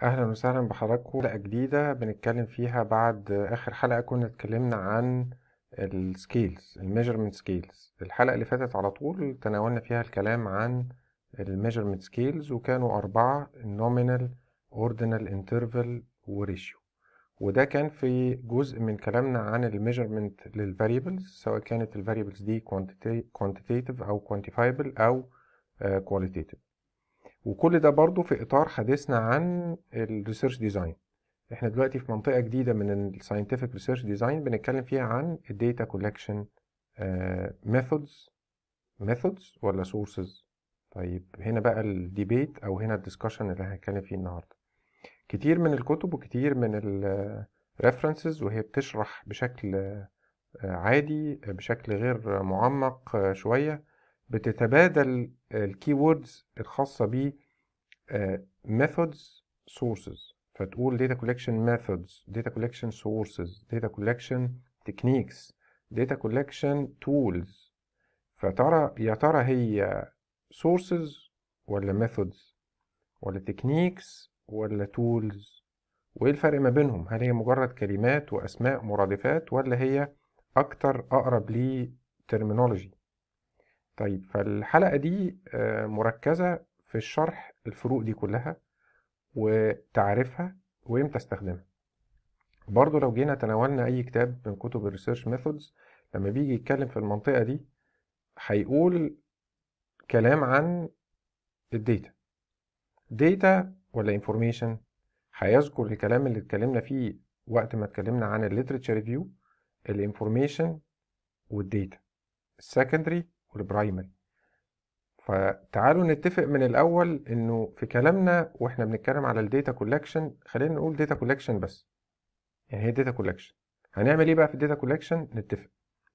أهلا وسهلا بحضراتكم حلقة جديدة بنتكلم فيها بعد آخر حلقة كنا اتكلمنا عن السكيلز الميجرمنت سكيلز الحلقة اللي فاتت على طول تناولنا فيها الكلام عن الميجرمنت سكيلز وكانوا أربعة النومينال اوردينال انترفال وريشيو وده كان في جزء من كلامنا عن الميجرمنت للفاريبلز سواء كانت الفاريبلز دي quantitative أو quantifiable أو qualitative وكل ده برضو في إطار حديثنا عن الريسيرش ديزاين احنا دلوقتي في منطقة جديدة من الساينتفك ريسيرش ديزاين بنتكلم فيها عن الداتا كولكشن ميثودز ميثودز ولا سورسز طيب هنا بقى الديبيت او هنا الدسكشن اللي هنتكلم فيه النهارده كتير من الكتب وكتير من الريفرنسز وهي بتشرح بشكل عادي بشكل غير معمق شويه بتتبادل الكي ووردز الخاصة ب methods sources فتقول data collection methods data collection sources data collection techniques data collection tools فترى يا ترى هي sources ولا methods ولا techniques ولا tools وايه الفرق ما بينهم هل هي مجرد كلمات واسماء مرادفات ولا هي اكتر اقرب ل terminology طيب فالحلقة دي مركزة في الشرح الفروق دي كلها وتعريفها وامتى استخدمها برضو لو جينا تناولنا اي كتاب من كتب الريسيرش ميثودز لما بيجي يتكلم في المنطقة دي هيقول كلام عن الداتا داتا ولا انفورميشن هيذكر الكلام اللي اتكلمنا فيه وقت ما اتكلمنا عن الليترتشر ريفيو الانفورميشن والداتا السكندري والبرايمري فتعالوا نتفق من الاول انه في كلامنا واحنا بنتكلم على الداتا كولكشن خلينا نقول داتا كولكشن بس يعني هي داتا كولكشن هنعمل ايه بقى في الداتا كولكشن نتفق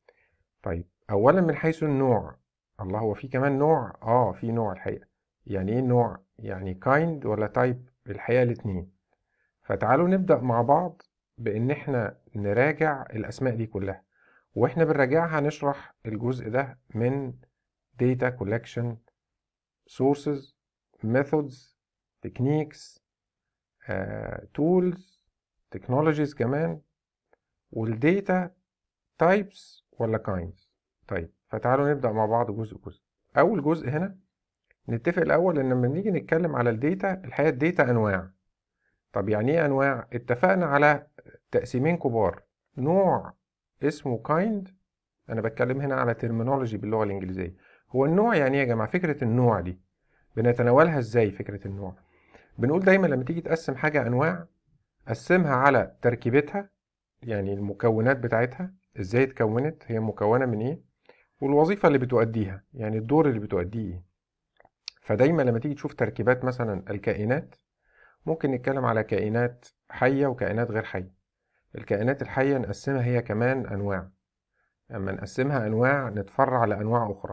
طيب اولا من حيث النوع الله هو في كمان نوع اه في نوع الحقيقه يعني ايه نوع يعني كايند ولا تايب الحقيقه الاتنين فتعالوا نبدا مع بعض بان احنا نراجع الاسماء دي كلها واحنا بنراجعها هنشرح الجزء ده من data collection sources methods techniques uh, tools technologies كمان والداتا types ولا kinds طيب فتعالوا نبدأ مع بعض جزء جزء أول جزء هنا نتفق الأول إن لما نيجي نتكلم على الداتا الحقيقة الداتا أنواع طب يعني إيه أنواع؟ اتفقنا على تقسيمين كبار نوع اسمه kind انا بتكلم هنا على ترمينولوجي باللغه الانجليزيه هو النوع يعني ايه يا جماعه فكره النوع دي بنتناولها ازاي فكره النوع بنقول دايما لما تيجي تقسم حاجه انواع قسمها على تركيبتها يعني المكونات بتاعتها ازاي اتكونت هي مكونه من ايه والوظيفه اللي بتؤديها يعني الدور اللي بتؤديه ايه فدايما لما تيجي تشوف تركيبات مثلا الكائنات ممكن نتكلم على كائنات حيه وكائنات غير حيه الكائنات الحية نقسمها هي كمان أنواع أما نقسمها أنواع نتفرع لأنواع أخرى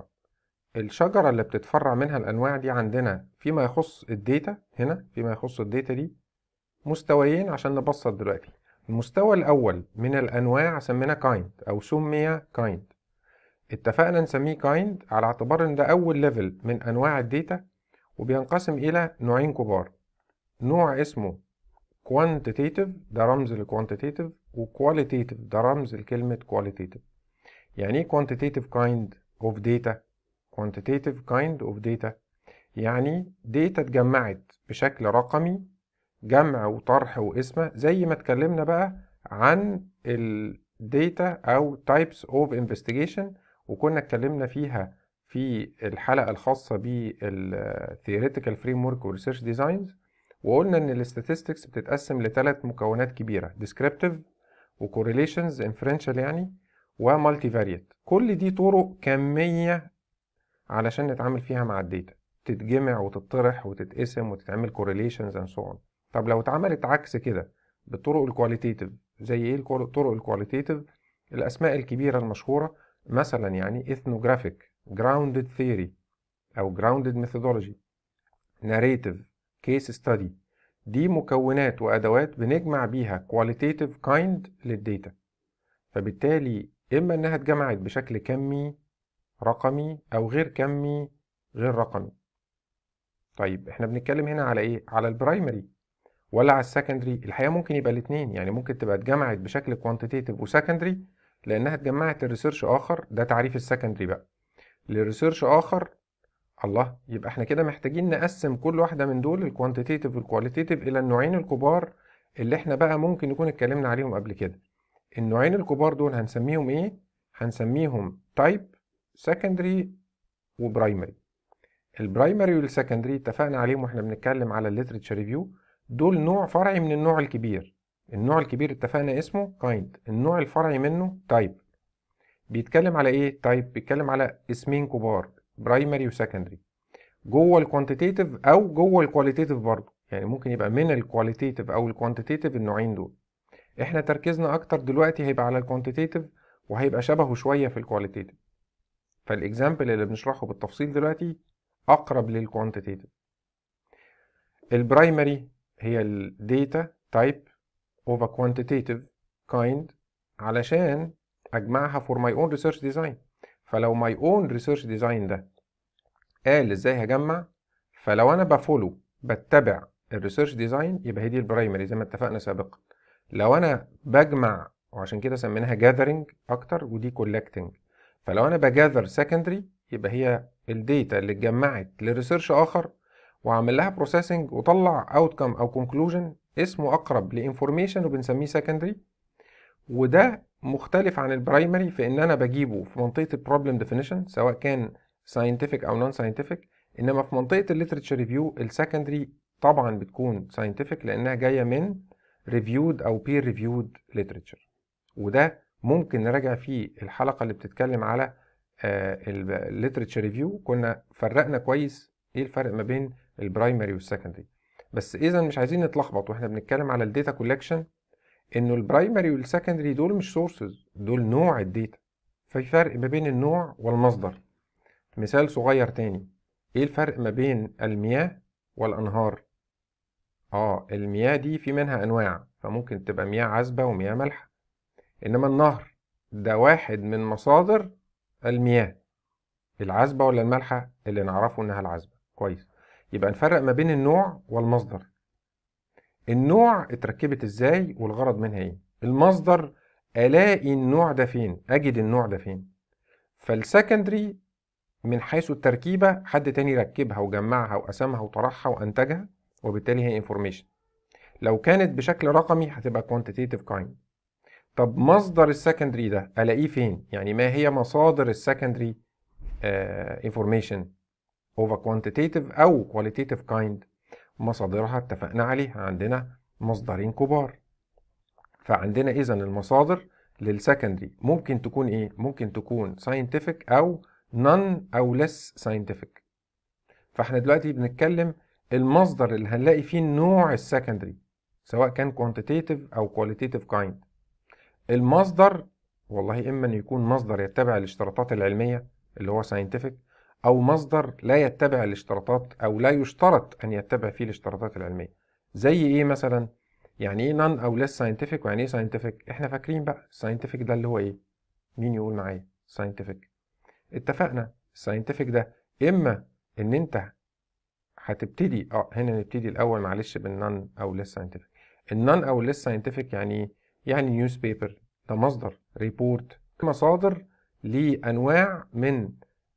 الشجرة اللي بتتفرع منها الأنواع دي عندنا فيما يخص الداتا هنا فيما يخص الداتا دي مستويين عشان نبسط دلوقتي المستوى الأول من الأنواع سميناه كايند أو سمي كايند اتفقنا نسميه كايند على اعتبار إن ده أول ليفل من أنواع الداتا وبينقسم إلى نوعين كبار نوع اسمه quantitative ده رمز للquantitative و qualitative ده رمز لكلمة qualitative يعني ايه quantitative kind of data quantitative kind of data يعني data اتجمعت بشكل رقمي جمع وطرح وقسمة زي ما اتكلمنا بقى عن الداتا او types of investigation وكنا اتكلمنا فيها في الحلقة الخاصة بال theoretical framework و research designs وقلنا ان الاستاتستكس بتتقسم لثلاث مكونات كبيره descriptive وcorrelations inferential يعني ومالتي كل دي طرق كميه علشان نتعامل فيها مع الداتا تتجمع وتطرح وتتقسم وتتعمل correlations and so on طب لو اتعملت عكس كده بالطرق الكواليتيتيف زي ايه الطرق الكواليتيتيف الاسماء الكبيره المشهوره مثلا يعني ethnographic grounded theory او grounded methodology narrative كيس ستادي دي مكونات وادوات بنجمع بيها qualitative kind للداتا فبالتالي اما انها اتجمعت بشكل كمي رقمي او غير كمي غير رقمي طيب احنا بنتكلم هنا على ايه على البرايمري ولا على السكندري الحقيقه ممكن يبقى الاثنين يعني ممكن تبقى اتجمعت بشكل كوانتيتيف وسكندري لانها اتجمعت لريسيرش اخر ده تعريف السكندري بقى لريسيرش اخر الله يبقى احنا كده محتاجين نقسم كل واحده من دول الكوانتيتيف والكواليتيف الى النوعين الكبار اللي احنا بقى ممكن نكون اتكلمنا عليهم قبل كده النوعين الكبار دول هنسميهم ايه هنسميهم تايب سكندري وبرايمري البرايمري والسكندري اتفقنا عليهم واحنا بنتكلم على الليترتشر ريفيو دول نوع فرعي من النوع الكبير النوع الكبير اتفقنا اسمه كايند النوع الفرعي منه تايب بيتكلم على ايه تايب بيتكلم على اسمين كبار برايمري وسكندري جوه الكوانتيتيف او جوه الكواليتيف برضه يعني ممكن يبقى من الكواليتيف او الكوانتيتيف النوعين دول احنا تركيزنا اكتر دلوقتي هيبقى على الكوانتيتيف وهيبقى شبهه شويه في الكواليتيف فالاكزامبل اللي بنشرحه بالتفصيل دلوقتي اقرب للكوانتيتيف البرايمري هي الداتا تايب of a quantitative kind علشان اجمعها for my own research design فلو my own research design ده قال ازاي هجمع فلو انا بفولو بتبع الريسيرش ديزاين يبقى هي دي البرايمري زي ما اتفقنا سابقا لو انا بجمع وعشان كده سميناها جاذرنج اكتر ودي كولكتنج فلو انا بجاذر سكندري يبقى هي الداتا اللي اتجمعت لريسيرش اخر وعمل لها بروسيسنج وطلع اوتكم او كونكلوجن اسمه اقرب لانفورميشن وبنسميه سكندري وده مختلف عن البرايمري في ان انا بجيبه في منطقه البروبلم ديفينيشن سواء كان ساينتفك او نون ساينتفك انما في منطقه الليترتشر ريفيو السكندري طبعا بتكون ساينتفك لانها جايه من ريفيود او بير ريفيود ليترتشر وده ممكن نراجع فيه الحلقه اللي بتتكلم على الليترتشر ريفيو كنا فرقنا كويس ايه الفرق ما بين البرايمري والسكندري بس اذا مش عايزين نتلخبط واحنا بنتكلم على الداتا كولكشن انه البرايمري والسكندري دول مش سورسز دول نوع الداتا في فرق ما بين النوع والمصدر مثال صغير تاني ايه الفرق ما بين المياه والانهار اه المياه دي في منها انواع فممكن تبقى مياه عذبة ومياه مالحة انما النهر ده واحد من مصادر المياه العذبة ولا المالحة اللي نعرفه انها العذبة كويس يبقى نفرق ما بين النوع والمصدر النوع اتركبت ازاي والغرض منها ايه المصدر الاقي النوع ده فين اجد النوع ده فين فالسكندري من حيث التركيبة حد تاني ركبها وجمعها وقسمها وطرحها وانتجها وبالتالي هي انفورميشن لو كانت بشكل رقمي هتبقى quantitative kind طب مصدر السكندري ده الاقيه فين يعني ما هي مصادر السكندري انفورميشن of a quantitative او qualitative kind مصادرها اتفقنا عليها عندنا مصدرين كبار فعندنا اذا المصادر للسكندري ممكن تكون ايه ممكن تكون scientific او none او less scientific فاحنا دلوقتي بنتكلم المصدر اللي هنلاقي فيه نوع السكندري سواء كان quantitative او qualitative kind المصدر والله اما ان يكون مصدر يتبع الاشتراطات العلميه اللي هو scientific او مصدر لا يتبع الاشتراطات او لا يشترط ان يتبع فيه الاشتراطات العلميه زي ايه مثلا يعني ايه نون او less scientific ويعني ايه scientific احنا فاكرين بقى scientific ده اللي هو ايه مين يقول معايا scientific اتفقنا scientific ده اما ان انت هتبتدي اه هنا نبتدي الاول معلش بالنون او less scientific النون او less scientific يعني ايه يعني نيوز بيبر ده مصدر ريبورت مصادر لانواع من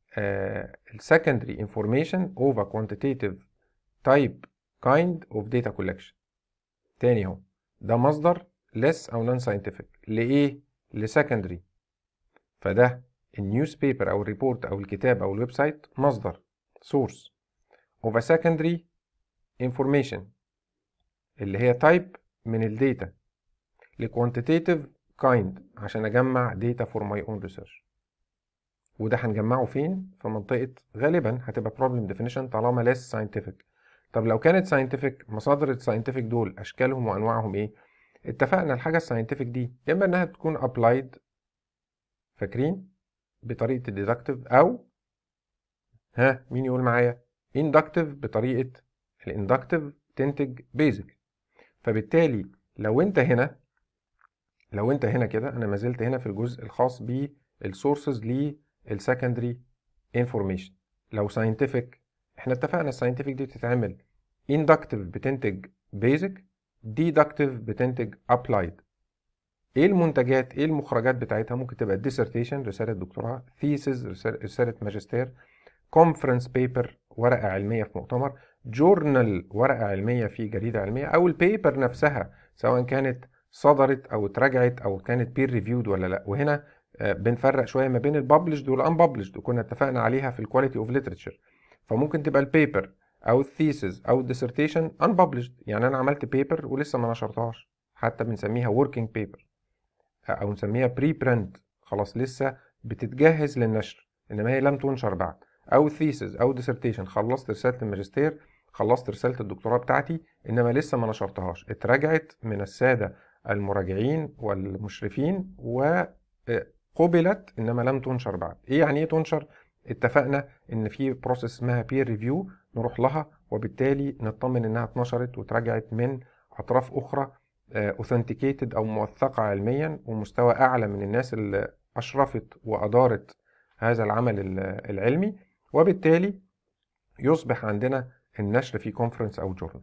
السكندري انفورميشن اوف quantitative type kind of data collection تاني اهو ده مصدر less او non scientific لايه لسكندري فده النيوز بيبر او الريبورت او الكتاب او الويب سايت مصدر source of a secondary information اللي هي type من الداتا لكوانتيتيف كايند عشان اجمع داتا فور ماي اون ريسيرش وده هنجمعه فين في منطقه غالبا هتبقى بروبلم ديفينيشن طالما less ساينتفك طب لو كانت ساينتفك مصادر الساينتفك دول اشكالهم وانواعهم ايه اتفقنا الحاجه الساينتفك دي اما انها تكون ابلايد فاكرين بطريقه الديدكتيف او ها مين يقول معايا اندكتيف بطريقه الاندكتيف تنتج بيزك فبالتالي لو انت هنا لو انت هنا كده انا ما زلت هنا في الجزء الخاص بالسورسز للسكندري انفورميشن لو ساينتفك احنا اتفقنا الساينتفك دي بتتعمل اندكتيف بتنتج بيزك deductive بتنتج applied ايه المنتجات ايه المخرجات بتاعتها ممكن تبقى dissertation رساله دكتوراه thesis رساله ماجستير conference paper ورقه علميه في مؤتمر جورنال ورقه علميه في جريده علميه او البيبر نفسها سواء كانت صدرت او اتراجعت او كانت بير ريفيود ولا لا وهنا آه، بنفرق شويه ما بين الببلشد والانببلشد وكنا اتفقنا عليها في الكواليتي اوف ليترشر فممكن تبقى البيبر او الثيسز او الديسرتيشن unpublished يعني انا عملت بيبر ولسه ما نشرتهاش حتى بنسميها working paper او نسميها بري برنت خلاص لسه بتتجهز للنشر انما هي لم تنشر بعد او ثيسز او ديسرتيشن خلصت رساله الماجستير خلصت رساله الدكتوراه بتاعتي انما لسه ما نشرتهاش اتراجعت من الساده المراجعين والمشرفين وقبلت انما لم تنشر بعد ايه يعني ايه تنشر اتفقنا ان في بروسيس اسمها بير ريفيو نروح لها وبالتالي نطمن انها اتنشرت واتراجعت من اطراف اخرى اوثنتيكيتد او موثقه علميا ومستوى اعلى من الناس اللي اشرفت وادارت هذا العمل العلمي وبالتالي يصبح عندنا النشر في كونفرنس او جورنال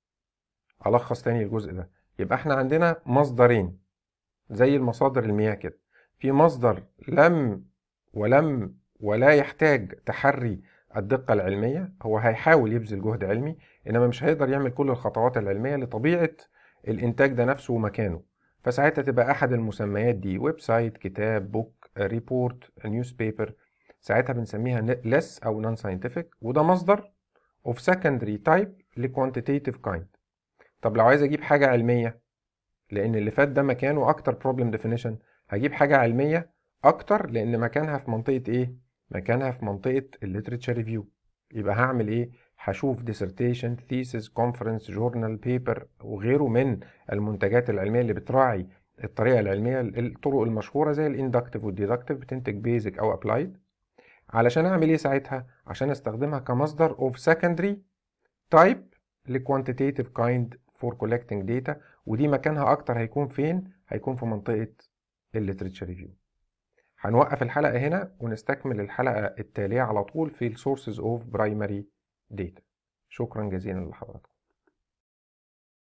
الخص تاني الجزء ده يبقى احنا عندنا مصدرين زي المصادر المياه كده في مصدر لم ولم ولا يحتاج تحري الدقة العلمية هو هيحاول يبذل جهد علمي إنما مش هيقدر يعمل كل الخطوات العلمية لطبيعة الإنتاج ده نفسه ومكانه فساعتها تبقى أحد المسميات دي ويب سايت كتاب بوك ريبورت نيوز بيبر ساعتها بنسميها less أو non scientific وده مصدر of secondary type ل quantitative kind طب لو عايز أجيب حاجة علمية لأن اللي فات ده مكانه أكتر problem definition هجيب حاجة علمية أكتر لأن مكانها في منطقة إيه؟ مكانها في منطقة الليتريتشر ريفيو يبقى هعمل إيه؟ هشوف dissertation, thesis, conference, journal, paper وغيره من المنتجات العلمية اللي بتراعي الطريقة العلمية الطرق المشهورة زي الاندكتيف والديدكتيف بتنتج بيزك أو أبلايد علشان أعمل إيه ساعتها؟ عشان أستخدمها كمصدر of secondary type ل quantitative kind for collecting data ودي مكانها أكتر هيكون فين؟ هيكون في منطقة الليتريتشر ريفيو هنوقف الحلقة هنا ونستكمل الحلقة التالية على طول في ال Sources of Primary Data شكرا جزيلا لحضراتكم